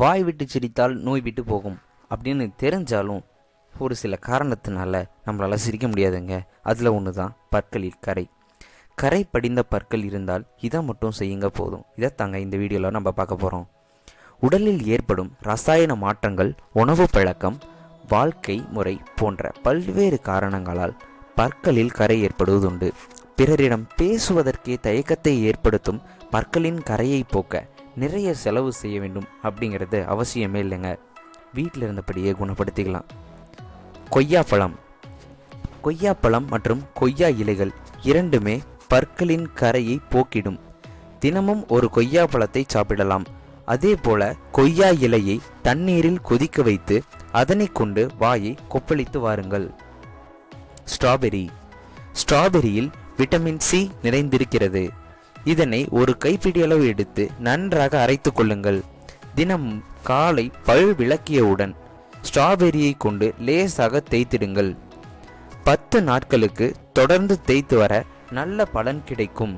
வாய் விட்டு சிரித்தால் நோய் விட்டு போகும் அப்படின்னு தெரிஞ்சாலும் ஒரு சில காரணத்தினால நம்மளால் சிரிக்க முடியாதுங்க அதில் ஒன்று தான் பற்களில் கரை கரை படிந்த பற்கள் இருந்தால் இதை மட்டும் செய்யுங்க போதும் இதை தாங்க இந்த வீடியோவில் நம்ம பார்க்க போகிறோம் உடலில் ஏற்படும் ரசாயன மாற்றங்கள் உணவு பழக்கம் வாழ்க்கை முறை போன்ற பல்வேறு காரணங்களால் பற்களில் கரை ஏற்படுவதுண்டு பிறரிடம் பேசுவதற்கே தயக்கத்தை ஏற்படுத்தும் பற்களின் கரையை போக்க நிறைய செலவு செய்ய வேண்டும் அப்படிங்கிறது அவசியமே இல்லைங்க வீட்டில் இருந்தபடியே குணப்படுத்திக்கலாம் கொய்யாப்பழம் கொய்யாப்பழம் மற்றும் கொய்யா இலைகள் இரண்டுமே பற்களின் கரையை போக்கிடும் தினமும் ஒரு கொய்யா பழத்தை சாப்பிடலாம் அதே போல கொய்யா இலையை தண்ணீரில் கொதிக்க வைத்து அதனை கொண்டு வாயை கொப்பளித்து வாருங்கள் ஸ்ட்ராபெரி ஸ்ட்ராபெரியில் விட்டமின் சி நிறைந்திருக்கிறது இதனை ஒரு கைப்பிடி அளவு எடுத்து நன்றாக அரைத்துக் கொள்ளுங்கள் தினம் காலை பல் விளக்கியவுடன் ஸ்ட்ராபெரியை கொண்டு லேசாக தேய்த்திடுங்கள் பத்து நாட்களுக்கு தொடர்ந்து தேய்த்து வர நல்ல பலன் கிடைக்கும்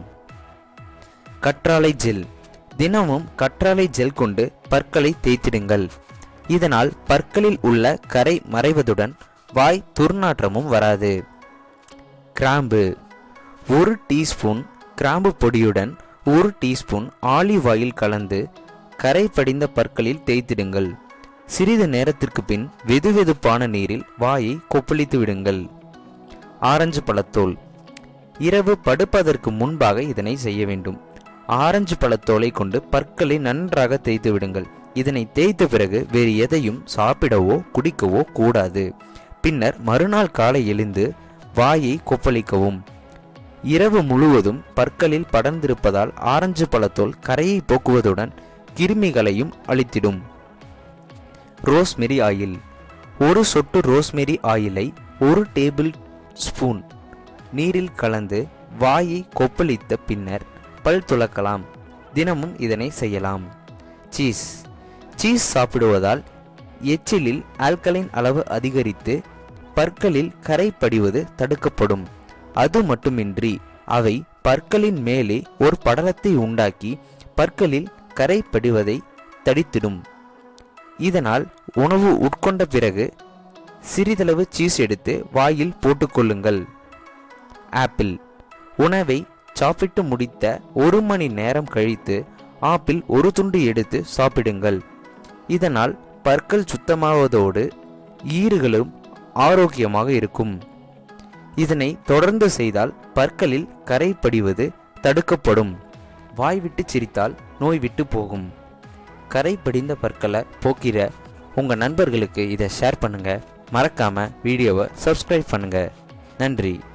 கற்றாழை ஜெல் தினமும் கற்றாழை ஜெல் கொண்டு பற்களை தேய்த்திடுங்கள் இதனால் பற்களில் உள்ள கரை மறைவதுடன் வாய் துர்நாற்றமும் வராது கிராம்பு ஒரு டீஸ்பூன் கிராம்பு பொடியுடன் ஒரு டீஸ்பூன் ஆலிவ் ஆயில் கலந்து கரை படிந்த பற்களில் தேய்த்திடுங்கள் சிறிது நேரத்திற்கு பின் வெதுவெதுப்பான நீரில் வாயை கொப்பளித்து விடுங்கள் ஆரஞ்சு பழத்தோல் இரவு படுப்பதற்கு முன்பாக இதனை செய்ய வேண்டும் ஆரஞ்சு பழத்தோலை கொண்டு பற்களை நன்றாக தேய்த்து விடுங்கள் இதனை தேய்த்த பிறகு வேறு எதையும் சாப்பிடவோ குடிக்கவோ கூடாது பின்னர் மறுநாள் காலை எழுந்து வாயை கொப்பளிக்கவும் இரவு முழுவதும் பற்களில் படர்ந்திருப்பதால் ஆரஞ்சு பழத்தோல் கரையை போக்குவதுடன் கிருமிகளையும் அழித்திடும் ரோஸ்மெரி ஆயில் ஒரு சொட்டு ரோஸ்மெரி ஆயிலை ஒரு டேபிள் ஸ்பூன் நீரில் கலந்து வாயை கொப்பளித்த பின்னர் பல் துலக்கலாம் தினமும் இதனை செய்யலாம் சீஸ் சீஸ் சாப்பிடுவதால் எச்சிலில் ஆல்கலைன் அளவு அதிகரித்து பற்களில் கரை படிவது தடுக்கப்படும் அது மட்டுமின்றி அவை பற்களின் மேலே ஒரு படலத்தை உண்டாக்கி பற்களில் கரை படிவதை தடித்திடும் இதனால் உணவு உட்கொண்ட பிறகு சிறிதளவு சீஸ் எடுத்து வாயில் போட்டுக்கொள்ளுங்கள் ஆப்பிள் உணவை சாப்பிட்டு முடித்த ஒரு மணி நேரம் கழித்து ஆப்பிள் ஒரு துண்டு எடுத்து சாப்பிடுங்கள் இதனால் பற்கள் சுத்தமாவதோடு ஈறுகளும் ஆரோக்கியமாக இருக்கும் இதனை தொடர்ந்து செய்தால் பற்களில் கரை படிவது தடுக்கப்படும் வாய் விட்டு சிரித்தால் நோய் விட்டு போகும் கரை படிந்த பற்களை போக்கிற உங்கள் நண்பர்களுக்கு இதை ஷேர் பண்ணுங்க மறக்காம வீடியோவை சப்ஸ்கிரைப் பண்ணுங்க நன்றி